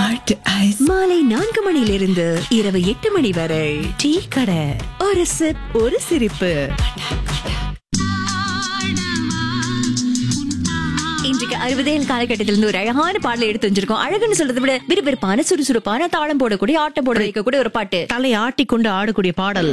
மாலை நான்கு மணியிலிருந்து இரவு எட்டு மணி வரை டீ கடை ஒரு சிப் ஒரு சிரிப்பு இன்றைக்கு அறுபதேழு காலகட்டத்திலிருந்து ஒரு அழகான பாடலை எடுத்து வச்சிருக்கோம் அழகுன்னு சொல்றதை விட விறுவிறுப்பான சுறுசுறுப்பான தாளம் போடக்கூடிய ஆட்டம் போட வைக்கக்கூடிய ஒரு பாட்டு தலை ஆட்டிக்கொண்டு ஆடக்கூடிய பாடல்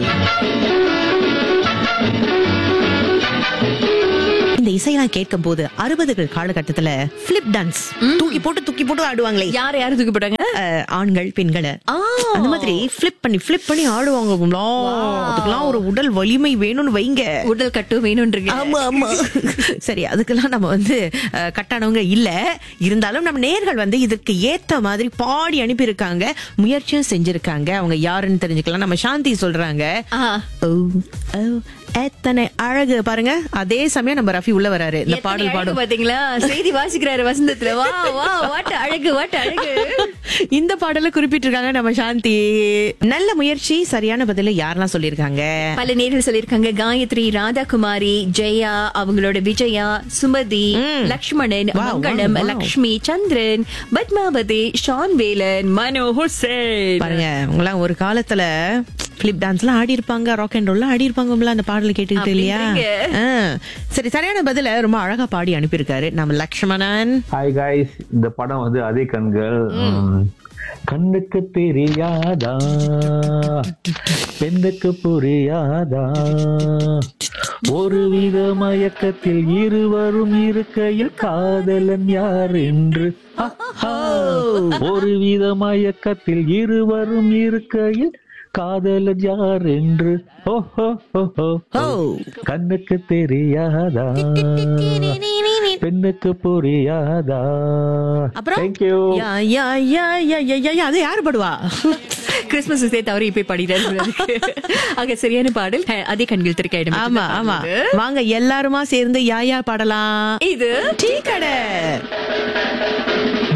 இந்த இசையெல்லாம் கேட்கும் போது அறுபதுகள் காலகட்டத்துல பிளிப் டான்ஸ் தூக்கி போட்டு தூக்கி போட்டு ஆடுவாங்களே யார யாரு தூக்கி போட்டாங்க அஹ், ஆண்கள் பெண்களை ஆ. அந்த மாதிரி பிளிப் பண்ணி பிளிப் பண்ணி ஆடுவாங்க அதுக்கெல்லாம் ஒரு உடல் வலிமை வேணும்னு வைங்க உடல் கட்டும் வேணும்ன்றீங்க ஆமா ஆமா சரி அதுக்கெல்லாம் நம்ம வந்து அஹ், கட்டானவங்க இல்ல இருந்தாலும் நம்ம நேர்கள் வந்து இதற்கு ஏத்த மாதிரி பாடி அனுப்பியிருக்காங்க முயற்சியும் செஞ்சிருக்காங்க அவங்க யாருன்னு தெரிஞ்சுக்கலாம் நம்ம சாந்தி சொல்றாங்க ஆ. ஓ, ஓ, எத்தனை அழகு பாருங்க அதே சமயம் நம்ம ரஃபி உள்ள வராரு இந்த எத்தனை பாடல் அழகு பாடும் பாத்தீங்களா செய்தி வாசிக்கிறாரு வசந்தத்துல வா வா வாட்ட அழகு வாட்ட அழகு இந்த பாடல குறிப்பிட்டிருக்காங்க நம்ம சாந்தி நல்ல முயற்சி சரியான பதில யாரெல்லாம் சொல்லியிருக்காங்க பல நேர்கள் சொல்லிருக்காங்க காயத்ரி ராதாகுமாரி ஜெயா அவங்களோட Vijaya Sumathi Lakshmanan Wow, Mangalam wow, wow. Lakshmi Chandran Padmavathi Shan Velan Mano Hussain பாருங்க அவங்கலாம் ஒரு காலத்துல பிளிப் டான்ஸ்லாம் ஆடி இருப்பாங்க ராக் அண்ட் ரோல்லாம் ஆடி இருப்பாங்க அந்த பாடல் கேட்டுக்கிட்டு இல்லையா அப்படின்றீங்க. ஆ. சரி சரியான பதில ரொம்ப அழகா பாடி அனுப்பியிருக்காரு நம்ம லக்ஷ்மணன் ஹாய் காய்ஸ் இந்த படம் வந்து அதே கண்கள் ம், கண்ணுக்கு தெரியாதா பெண்ணுக்கு புரியாதா ஒரு வித மயக்கத்தில் இருவரும் இருக்கையில் காதலன் யார் என்று ஆஹா. ஒரு வித மயக்கத்தில் இருவரும் இருக்கையில் காதலன் யார் என்று ஓஹோ ஓஹோ ஓ கண்ணுக்கு தெரியாதா பெண்ணுக்கு புரியாதா அப்புறம்? தேங்க்யூ யா யா யா யா யா யா யா அது யாரு பாடுவா கிறிஸ்துமஸ் சேர்த்து அவரு இப்ப பாடினாரு ஆக சரியான பாடல் அஹ், அதே கண்கள் திருக்க ஆமா ஆமா வாங்க எல்லாருமா சேர்ந்து யா யா பாடலாம் இது டீ கடை